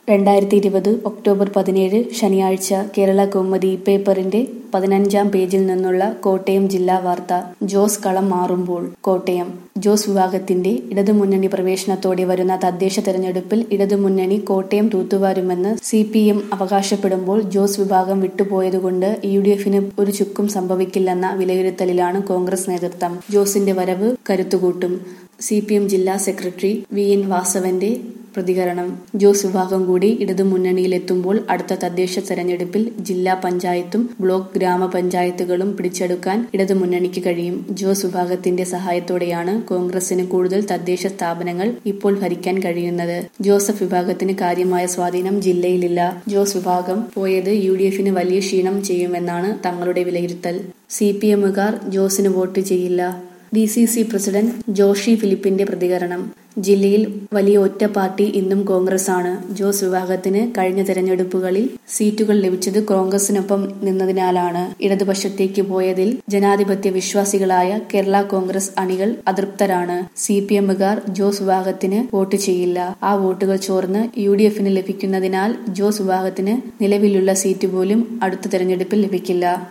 രണ്ടായിരത്തി ഇരുപത് ഒക്ടോബർ പതിനേഴ് ശനിയാഴ്ച കേരള കൗമുദി പേപ്പറിന്റെ പതിനഞ്ചാം പേജിൽ നിന്നുള്ള കോട്ടയം ജില്ലാ വാർത്ത ജോസ് കളം മാറുമ്പോൾ കോട്ടയം ജോസ് വിഭാഗത്തിന്റെ ഇടതുമുന്നണി പ്രവേശനത്തോടെ വരുന്ന തദ്ദേശ തെരഞ്ഞെടുപ്പിൽ ഇടതുമുന്നണി കോട്ടയം തൂത്തുവാരുമെന്ന് സി പി എം അവകാശപ്പെടുമ്പോൾ ജോസ് വിഭാഗം വിട്ടുപോയതുകൊണ്ട് യു ഡി എഫിന് ഒരു ചുക്കും സംഭവിക്കില്ലെന്ന വിലയിരുത്തലിലാണ് കോൺഗ്രസ് നേതൃത്വം ജോസിന്റെ വരവ് കരുത്തുകൂട്ടും സി പി എം ജില്ലാ സെക്രട്ടറി വി എൻ വാസവന്റെ പ്രതികരണം ജോസ് വിഭാഗം കൂടി ഇടതുമുന്നണിയിലെത്തുമ്പോൾ അടുത്ത തദ്ദേശ തെരഞ്ഞെടുപ്പിൽ ജില്ലാ പഞ്ചായത്തും ബ്ലോക്ക് ഗ്രാമപഞ്ചായത്തുകളും പിടിച്ചെടുക്കാൻ ഇടതുമുന്നണിക്ക് കഴിയും ജോസ് വിഭാഗത്തിന്റെ സഹായത്തോടെയാണ് കോൺഗ്രസിന് കൂടുതൽ തദ്ദേശ സ്ഥാപനങ്ങൾ ഇപ്പോൾ ഭരിക്കാൻ കഴിയുന്നത് ജോസഫ് വിഭാഗത്തിന് കാര്യമായ സ്വാധീനം ജില്ലയിലില്ല ജോസ് വിഭാഗം പോയത് യു ഡി എഫിന് വലിയ ക്ഷീണം ചെയ്യുമെന്നാണ് തങ്ങളുടെ വിലയിരുത്തൽ സി പി എമ്മുകാർ ജോസിന് വോട്ട് ചെയ്യില്ല D C C president Joshi ഫിലിപ്പിന്റെ പ്രതികരണം ജില്ലയിൽ വലിയ ഒറ്റ പാർട്ടി ഇന്നും കോൺഗ്രസ് ആണ് ജോസ് വിഭാഗത്തിന് കഴിഞ്ഞ തെരഞ്ഞെടുപ്പുകളിൽ സീറ്റുകൾ ലഭിച്ചത് കോൺഗ്രസിനൊപ്പം നിന്നതിനാലാണ് ഇടതുപക്ഷത്തേക്ക് പോയതിൽ ജനാധിപത്യ വിശ്വാസികളായ കേരള കോൺഗ്രസ് അണികൾ അതൃപ്തരാണ് സി പി എമ്മുകാർ ജോസ് വിഭാഗത്തിന് വോട്ട് ചെയ്യില്ല ആ വോട്ടുകൾ ചോർന്ന് യു ഡി എഫിന് ലഭിക്കുന്നതിനാൽ ജോസ് വിഭാഗത്തിന് നിലവിലുള്ള സീറ്റ് പോലും അടുത്ത തെരഞ്ഞെടുപ്പിൽ ലഭിക്കില്ല